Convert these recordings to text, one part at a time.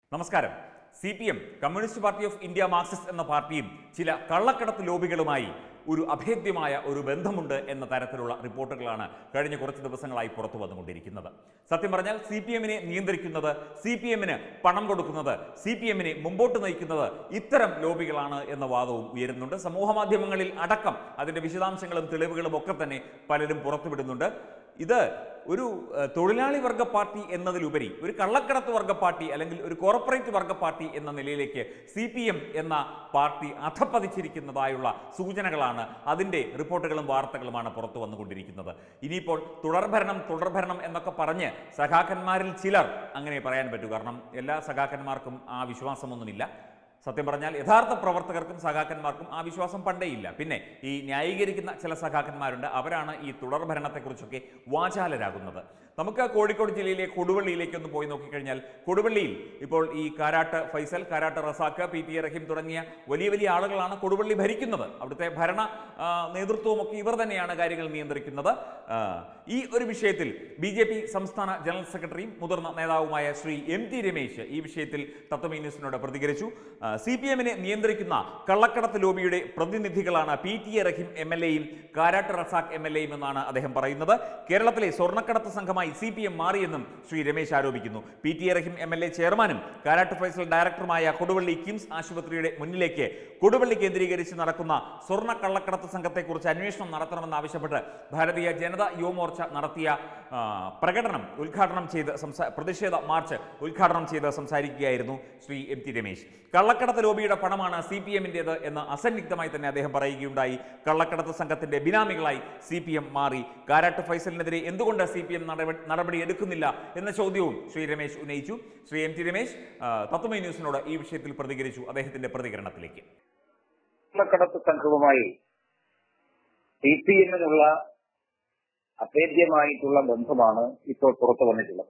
നമസ്കാരം C P M communist party of India Marxist എന്ന പാർട്ടിയും ചില കള്ളക്കടത്ത് ലോബികളുമായി ഒരു അഭേദ്യമായ ഒരു ബന്ധമുണ്ട് എന്ന തരത്തിലുള്ള റിപ്പോർട്ടുകളാണ് കഴിഞ്ഞ കുറച്ച് ദിവസങ്ങളായി പുറത്തു വന്നുകൊണ്ടിരിക്കുന്നത് സത്യം പറഞ്ഞാൽ സി പി എമ്മിനെ നിയന്ത്രിക്കുന്നത് സി പി എമ്മിന് പണം കൊടുക്കുന്നത് സി പി എമ്മിനെ മുമ്പോട്ട് നയിക്കുന്നത് ഇത്തരം ലോബികളാണ് എന്ന വാദവും ഉയരുന്നുണ്ട് സമൂഹ മാധ്യമങ്ങളിൽ അടക്കം അതിന്റെ വിശദാംശങ്ങളും തെളിവുകളും ഒക്കെ തന്നെ പലരും പുറത്തുവിടുന്നുണ്ട് ഇത് ഒരു ഏഹ്, തൊഴിലാളി വർഗ പാർട്ടി എന്നതിലുപരി ഒരു കള്ളക്കടത്ത് വർഗ പാർട്ടി അല്ലെങ്കിൽ ഒരു കോർപ്പറേറ്റ് വർഗ പാർട്ടി എന്ന നിലയിലേക്ക് സി പി എം എന്ന പാർട്ടി അധപ്പതിച്ചിരിക്കുന്നതായുള്ള സൂചനകളാണ് അതിൻ്റെ റിപ്പോർട്ടുകളും വാർത്തകളുമാണ് പുറത്തു വന്നുകൊണ്ടിരിക്കുന്നത് ഇനിയിപ്പോൾ തുടർഭരണം തുടർഭരണം എന്നൊക്കെ പറഞ്ഞ് സഖാക്കന്മാരിൽ ചിലർ അങ്ങനെ പറയാൻ പറ്റൂ കാരണം എല്ലാ സഖാക്കന്മാർക്കും ആ വിശ്വാസമൊന്നുമില്ല സത്യം പറഞ്ഞാൽ യഥാർത്ഥ പ്രവർത്തകർക്കും സഖാക്കന്മാർക്കും ആ വിശ്വാസം പണ്ടേയില്ല പിന്നെ ഈ ന്യായീകരിക്കുന്ന ചില സഖാക്കന്മാരുണ്ട് അവരാണ് ഈ തുടർ ഭരണത്തെക്കുറിച്ചൊക്കെ വാചാലരാകുന്നത് നമുക്ക് കോഴിക്കോട് ജില്ലയിലെ കൊടുവള്ളിയിലേക്ക് ഒന്ന് പോയി നോക്കിക്കഴിഞ്ഞാൽ കൊടുവള്ളിയിൽ ഇപ്പോൾ ഈ Karat Faisal Karat Razak P T A Rahim തുടങ്ങിയ വലിയ വലിയ ആളുകളാണ് കൊടുവള്ളി ഭരിക്കുന്നത് അവിടുത്തെ ഭരണ ആ, നേതൃത്വവും ഒക്കെ ഇവർ തന്നെയാണ് കാര്യങ്ങൾ നിയന്ത്രിക്കുന്നത് ആ, ഈ ഒരു വിഷയത്തിൽ ബി ജെ പി സംസ്ഥാന ജനറൽ സെക്രട്ടറിയും മുതിർന്ന നേതാവുമായ ശ്രീ എം ടി രമേശ് ഈ വിഷയത്തിൽ തത്വമി ന്യൂസിനോട് പ്രതികരിച്ചു സി പി എമ്മിനെ നിയന്ത്രിക്കുന്ന കള്ളക്കടത്ത് ലോബിയുടെ പ്രതിനിധികളാണ് P T A Rahim M L എയും കാരാട്ട് റസാഖ് എം എൽ എയും എന്നാണ് അദ്ദേഹം പറയുന്നത് കേരളത്തിലെ സ്വർണ്ണക്കടത്ത് സംഘമായി സി പി എം മാറിയെന്നും ശ്രീ രമേശ് ആരോപിക്കുന്നു P T A Rahim M L A ചെയർമാനും കാരാട്ട് ഫൈസൽ ഡയറക്ടറുമായ കൊടുവള്ളി കിംസ് ആശുപത്രിയുടെ മുന്നിലേക്ക് കൊടുവള്ളി കേന്ദ്രീകരിച്ച് നടക്കുന്ന സ്വർണ്ണ കള്ളക്കടത്ത് സംഘത്തെക്കുറിച്ച് അന്വേഷണം നടത്തണമെന്നാവശ്യപ്പെട്ട് ഭാരതീയ ജനതാ യുവമോർച്ച നടത്തിയ ആ, പ്രകടനം ഉദ്ഘാടനം ചെയ്ത് സംസാ പ്രതിഷേധ മാർച്ച് ഉദ്ഘാടനം ചെയ്ത് സംസാരിക്കുകയായിരുന്നു ശ്രീ എം ടി രമേശ് കള്ളക്കടത്ത് ലോബിയുടെ പണമാണ് സി പി എമ്മിൻ്റേത് എന്ന് അസന്നിഗ്ധമായി തന്നെ അദ്ദേഹം പറയുകയുണ്ടായി കള്ളക്കടത്ത് സംഘത്തിന്റെ ബിനാമികളായി സി പി എം മാറി കാരാട്ട് ഫൈസലിനെതിരെ എന്തുകൊണ്ട് സി പി എം നടപടി എടുക്കുന്നില്ല എന്ന ചോദ്യവും ശ്രീ രമേശ് ഉന്നയിച്ചു ശ്രീ എം ടി രമേശ് ആ, തത്വമൈ ന്യൂസിനോട് ഈ വിഷയത്തിൽ പ്രതികരിച്ചു അദ്ദേഹത്തിന്റെ പ്രതികരണത്തിലേക്ക് കള്ളക്കടത്ത് സംഘവുമായി സി പി എമ്മിനുള്ള അഭേദ്യമായിട്ടുള്ള ബന്ധമാണ് ഇപ്പോൾ പുറത്തു വന്നിട്ടുള്ളത്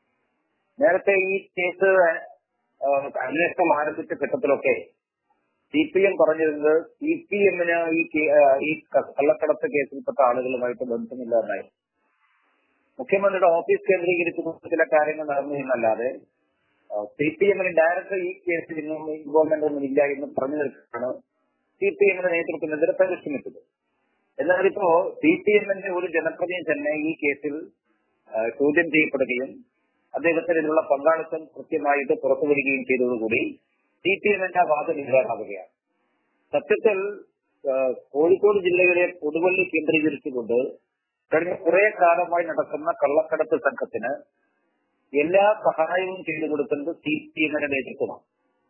നേരത്തെ ഈ കേസ് ആ, അന്വേഷണം ആരംഭിച്ച ഘട്ടത്തിലൊക്കെ സി പി എം പറഞ്ഞിരുന്നത് സി പി എമ്മിന് ഈ കേ- ആ, ഈ ക- കള്ളക്കടത്ത് കേസിൽപ്പെട്ട ആളുകളുമായിട്ട് ബന്ധമില്ല എന്നായി മുഖ്യമന്ത്രിയുടെ ഓഫീസ് കേന്ദ്രീകരിച്ച് ചില കാര്യങ്ങൾ നടന്നു എന്നല്ലാതെ സി പി എമ്മിന് ഡയറക്റ്റ് ഈ കേസിൽ ഇന്നും ഇൻവോൾവ്മെന്റ് ഒന്നും ഇല്ല എന്ന് പറഞ്ഞു നിൽക്കുകയാണ് സി പി എമ്മിന്റെ നേതൃത്വത്തിനെതിരെ പരിശ്രമിച്ചത് എന്നാൽ ഇപ്പോ സി പി എമ്മിന്റെ ഒരു ജനപ്രതിനിധി തന്നെ ഈ കേസിൽ ആ, ചോദ്യം ചെയ്യപ്പെടുകയും അദ്ദേഹത്തിന് ഇതിനുള്ള പങ്കാളിത്തം കൃത്യമായിട്ട് പുറത്തു വരികയും ചെയ്തതോടുകൂടി സി പി എമ്മിന്റെ ആ വാദം ഇല്ലാതാവുകയാണ് സത്യത്തിൽ ആ, കോഴിക്കോട് ജില്ലയിലെ കൊടുവള്ളി കേന്ദ്രീകരിച്ചുകൊണ്ട് കഴിഞ്ഞ കുറെ കാലമായി നടക്കുന്ന കള്ളക്കടത്ത് സംഘത്തിന് എല്ലാ സഹായവും ചെയ്തു കൊടുക്കുന്നത് സി പി എമ്മിന്റെ നേതൃത്വമാണ്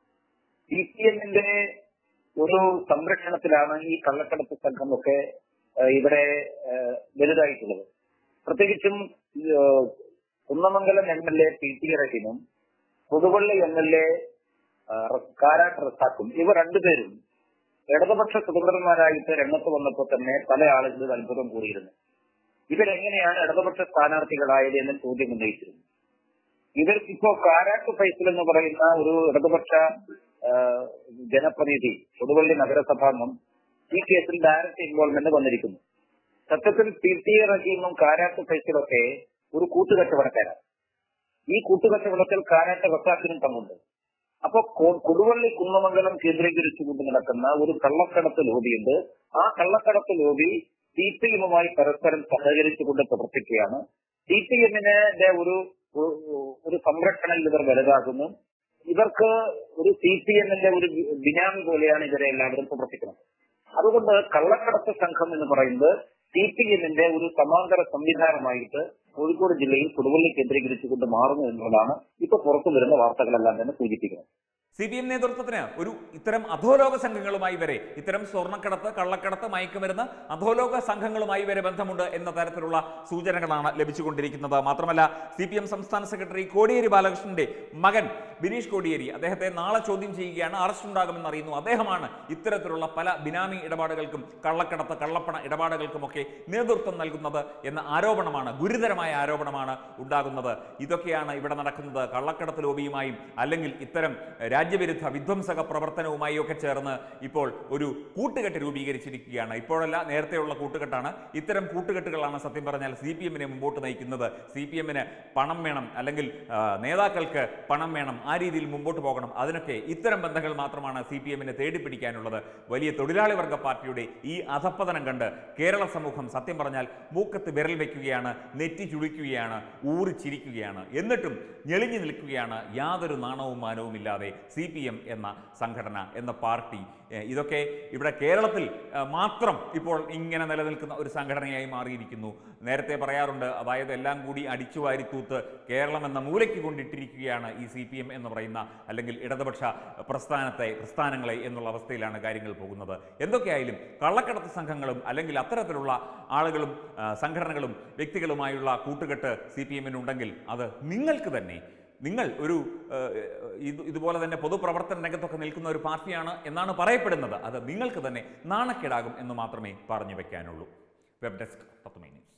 സി പി എമ്മിന്റെ ഒരു സംരക്ഷണത്തിലാണ് ഈ കള്ളക്കടത്ത് സംഘമൊക്കെ ഏഹ്, ഇവിടെ ഏഹ്, വലുതായിട്ടുള്ളത് പ്രത്യേകിച്ചും ഏഹ്, Kunnamangalam M L A P T റഹീമും Puthuvalli M L A Karat റസാഖും ഇവർ രണ്ടുപേരും ഇടതുപക്ഷ സ്വതന്ത്രന്മാരായിട്ട് രംഗത്ത് വന്നപ്പോൾ തന്നെ പല ആളുകളും അത്ഭുതം കൂടിയിരുന്നു ഇവരെങ്ങനെയാണ് ഇടതുപക്ഷ സ്ഥാനാർത്ഥികളായത് എന്ന് ചോദ്യം ഉന്നയിച്ചിരുന്നു ഇവർക്കിപ്പോ കാരാട്ട് ഫൈസൽ എന്ന് പറയുന്ന ഒരു ഇടതുപക്ഷ ആ, ജനപ്രതിനിധി കൊടുവള്ളി നഗരസഭാംഗം ഈ കേസിൽ ഡയറക്റ്റ് ഇൻവോൾവ്മെന്റ് വന്നിരിക്കുന്നു സത്യത്തിൽ പി ടി എ റഹീമും കാരാട്ട് ഫൈസലൊക്കെ ഒരു കൂട്ടുകച്ചവടക്കാരാണ് ഈ കൂട്ടുകച്ചവടത്തിൽ കാരാട്ട് റസാഖിനും പങ്കുണ്ട് അപ്പൊ കൊ- കൊടുവള്ളി കുന്നമംഗലം കേന്ദ്രീകരിച്ചുകൊണ്ട് നടക്കുന്ന ഒരു കള്ളക്കടത്ത് ലോബിയുണ്ട് ആ കള്ളക്കടത്ത് ലോബി സി പി എമ്മുമായി പരസ്പരം സഹകരിച്ചുകൊണ്ട് പ്രവർത്തിക്കുകയാണ് സി പി എമ്മിന്റെ ഒരു ഒരു- ഒരു സംരക്ഷണം ഇവർ വലുതാകുന്നു ഇവർക്ക് ഒരു സി പി എമ്മിന്റെ ഒരു ബിനാമി പോലെയാണ് ഇവരെ എല്ലാവരും പ്രവർത്തിക്കുന്നത് അതുകൊണ്ട് കള്ളക്കടത്ത് സംഘം എന്ന് പറയുന്നത് സി പി എമ്മിന്റെ ഒരു സമാന്തര സംവിധാനമായിട്ട് കോഴിക്കോട് ജില്ലയിൽ കൊടുവള്ളി കേന്ദ്രീകരിച്ചുകൊണ്ട് മാറുന്നു എന്നുള്ളതാണ് ഇപ്പൊ പുറത്തു വരുന്ന വാർത്തകളെല്ലാം തന്നെ സൂചിപ്പിക്കുന്നത് സി പി എം നേതൃത്വത്തിന് ഒരു ഇത്തരം അധോലോക സംഘങ്ങളുമായി വരെ ഇത്തരം സ്വർണ്ണക്കടത്ത് കള്ളക്കടത്ത് മയക്കുമരുന്ന് അധോലോക സംഘങ്ങളുമായി വരെ ബന്ധമുണ്ട് എന്ന തരത്തിലുള്ള സൂചനകളാണ് ലഭിച്ചുകൊണ്ടിരിക്കുന്നത് മാത്രമല്ല സി പി എം സംസ്ഥാന സെക്രട്ടറി കോടിയേരി ബാലകൃഷ്ണന്റെ മകൻ ബിനീഷ് കോടിയേരി അദ്ദേഹത്തെ നാളെ ചോദ്യം ചെയ്യുകയാണ് അറസ്റ്റ് ഉണ്ടാകുമെന്ന് അറിയുന്നു അദ്ദേഹമാണ് ഇത്തരത്തിലുള്ള പല ബിനാമി ഇടപാടുകൾക്കും കള്ളക്കടത്ത് കള്ളപ്പണ ഇടപാടുകൾക്കുമൊക്കെ നേതൃത്വം നൽകുന്നത് എന്ന ആരോപണമാണ് ഗുരുതരമായ ആരോപണമാണ് ഉണ്ടാകുന്നത് ഇതൊക്കെയാണ് ഇവിടെ നടക്കുന്നത് കള്ളക്കടത്ത് ലോബിയുമായും അല്ലെങ്കിൽ ഇത്തരം രാജ്യവിരുദ്ധ വിധ്വംസക പ്രവർത്തനവുമായി ഒക്കെ ചേർന്ന് ഇപ്പോൾ ഒരു കൂട്ടുകെട്ട് രൂപീകരിച്ചിരിക്കുകയാണ് ഇപ്പോഴല്ല നേരത്തെയുള്ള കൂട്ടുകെട്ടാണ് ഇത്തരം കൂട്ടുകെട്ടുകളാണ് സത്യം പറഞ്ഞാൽ സി പി എമ്മിനെ മുമ്പോട്ട് നയിക്കുന്നത് സി പി എമ്മിന് പണം വേണം അല്ലെങ്കിൽ ആ, നേതാക്കൾക്ക് പണം വേണം ആ രീതിയിൽ മുമ്പോട്ട് പോകണം അതിനൊക്കെ ഇത്തരം ബന്ധങ്ങൾ മാത്രമാണ് സി പി എമ്മിനെ തേടിപ്പിടിക്കാനുള്ളത് വലിയ തൊഴിലാളി വർഗ പാർട്ടിയുടെ ഈ അധപ്പതനം കണ്ട് കേരള സമൂഹം സത്യം പറഞ്ഞാൽ മൂക്കത്ത് വിരൽ വയ്ക്കുകയാണ് നെറ്റി ചുളിക്കുകയാണ് ഊറിച്ചിരിക്കുകയാണ് എന്നിട്ടും ഞെളിഞ്ഞു നിൽക്കുകയാണ് യാതൊരു നാണവും മാനവും ഇല്ലാതെ സി പി എം എന്ന സംഘടന എന്ന പാർട്ടി ഏഹ് ഇതൊക്കെ ഇവിടെ കേരളത്തിൽ ഏഹ് മാത്രം ഇപ്പോൾ ഇങ്ങനെ നിലനിൽക്കുന്ന ഒരു സംഘടനയായി മാറിയിരിക്കുന്നു നേരത്തെ പറയാറുണ്ട് അതായത് എല്ലാം കൂടി അടിച്ചു വാരിത്തൂത്ത് കേരളം എന്ന മൂലയ്ക്ക് കൊണ്ടിട്ടിരിക്കുകയാണ് ഈ സി പി എം എന്ന് പറയുന്ന അല്ലെങ്കിൽ ഇടതുപക്ഷ പ്രസ്ഥാനത്തെ പ്രസ്ഥാനങ്ങളെ എന്നുള്ള അവസ്ഥയിലാണ് കാര്യങ്ങൾ പോകുന്നത് എന്തൊക്കെയായാലും കള്ളക്കടത്ത് സംഘങ്ങളും അല്ലെങ്കിൽ അത്തരത്തിലുള്ള ആളുകളും ആ, സംഘടനകളും വ്യക്തികളുമായുള്ള കൂട്ടുകെട്ട് സി പി എമ്മിനുണ്ടെങ്കിൽ അത് നിങ്ങൾക്ക് തന്നെ നിങ്ങൾ ഒരു ഏഹ്, ഇത് ഇതുപോലെ തന്നെ പൊതുപ്രവർത്തന രംഗത്തൊക്കെ നിൽക്കുന്ന ഒരു പാർട്ടിയാണ് എന്നാണ് പറയപ്പെടുന്നത് അത് നിങ്ങൾക്ക് തന്നെ നാണക്കേടാകും എന്ന് മാത്രമേ പറഞ്ഞു വെക്കാനുള്ളൂ വെബ് ഡെസ്ക് പത്ത് ന്യൂസ്